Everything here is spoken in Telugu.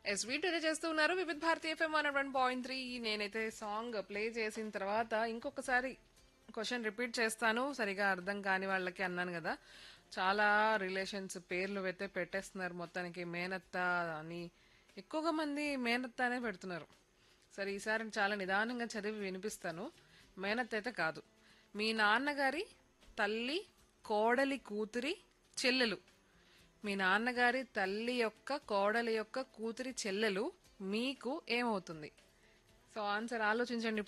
ఎస్వీ టెరే చేస్తూ ఉన్నారు Vividh Bharati FM one one point three నేనైతే సాంగ్ ప్లే చేసిన తర్వాత ఇంకొకసారి క్వశ్చన్ రిపీట్ చేస్తాను సరిగా అర్థం కాని వాళ్ళకి అన్నాను కదా చాలా రిలేషన్స్ పేర్లు అయితే పెట్టేస్తున్నారు మొత్తానికి మేనత్త అని ఎక్కువగా మంది మేనత్త అనే పెడుతున్నారు సరే ఈసారి చాలా నిదానంగా చదివి వినిపిస్తాను మేనత్త అయితే కాదు మీ నాన్నగారి తల్లి కోడలి కూతురి చెల్లెలు మీ నాన్నగారి తల్లి యొక్క కోడలి యొక్క కూతురి చెల్లెలు మీకు ఏమవుతుంది సో ఆన్సర్ ఆలోచించండి